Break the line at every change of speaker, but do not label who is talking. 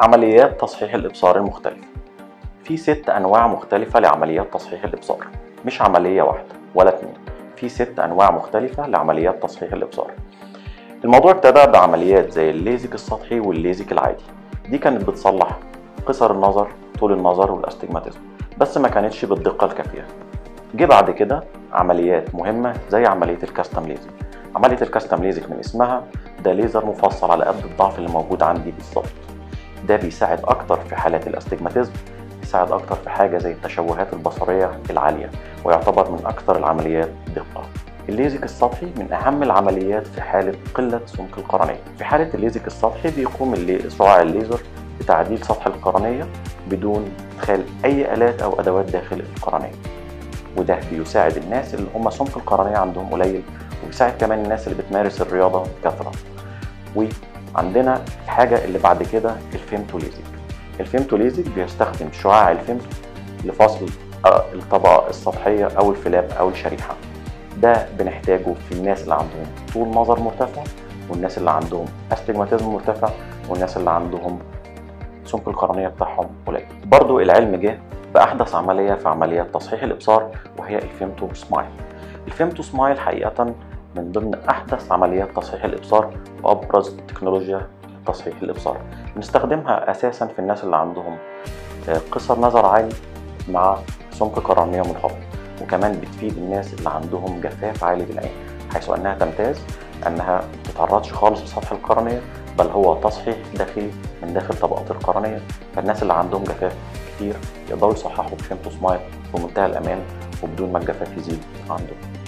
عمليات تصحيح الإبصار المختلفة في ست أنواع مختلفة لعمليات تصحيح الإبصار مش عملية واحدة ولا اتنين في ست أنواع مختلفة لعمليات تصحيح الإبصار الموضوع ابتدى بعمليات زي الليزك السطحي والليزك العادي دي كانت بتصلح قصر النظر طول النظر والاستجماتيزم بس ما كانتش بالدقة الكافية جه بعد كده عمليات مهمة زي عملية الكاستم ليزك عملية الكاستم ليزك من اسمها ده ليزر مفصل على قد الضعف اللي موجود عندي بالظبط ده بيساعد اكتر في حالات الاستجماتيزم بيساعد اكتر في حاجه زي التشوهات البصريه العاليه ويعتبر من اكتر العمليات دقه الليزك السطحي من اهم العمليات في حاله قله سمك القرنيه في حاله الليزك السطحي بيقوم اللي- شعاع الليزر بتعديل سطح القرنيه بدون ادخال اي الات او ادوات داخل القرنيه وده بيساعد الناس اللي هم سمك القرنيه عندهم قليل وبيساعد كمان الناس اللي بتمارس الرياضه بكثره وعندنا الحاجه اللي بعد كده الفيمتوليزك الفيمتوليزك بيستخدم شعاع الفيمتو لفصل آه، الطبقه السطحيه او الفلاب او الشريحه ده بنحتاجه في الناس اللي عندهم طول نظر مرتفع والناس اللي عندهم استجماتيزم مرتفع والناس اللي عندهم سمك القرنيه بتاعهم قليل برضو العلم جه باحدث عمليه في عمليات تصحيح الابصار وهي الفيمتو سمايل الفيمتو سمايل حقيقه من ضمن احدث عمليات تصحيح الابصار وابرز تكنولوجيا تصحيح الابصار بنستخدمها اساسا في الناس اللي عندهم آه، قصر نظر عالي مع سمك قرنيه منخفض وكمان بتفيد الناس اللي عندهم جفاف عالي بالعين حيث انها تمتاز انها ما بتتعرضش خالص لسطح القرنيه بل هو تصحيح داخلي من داخل طبقات القرنيه فالناس اللي عندهم جفاف كتير يقدروا يصححوا بفيمتو سمايل بمنتهى الامان وبدون ما الجفاف يزيد عندهم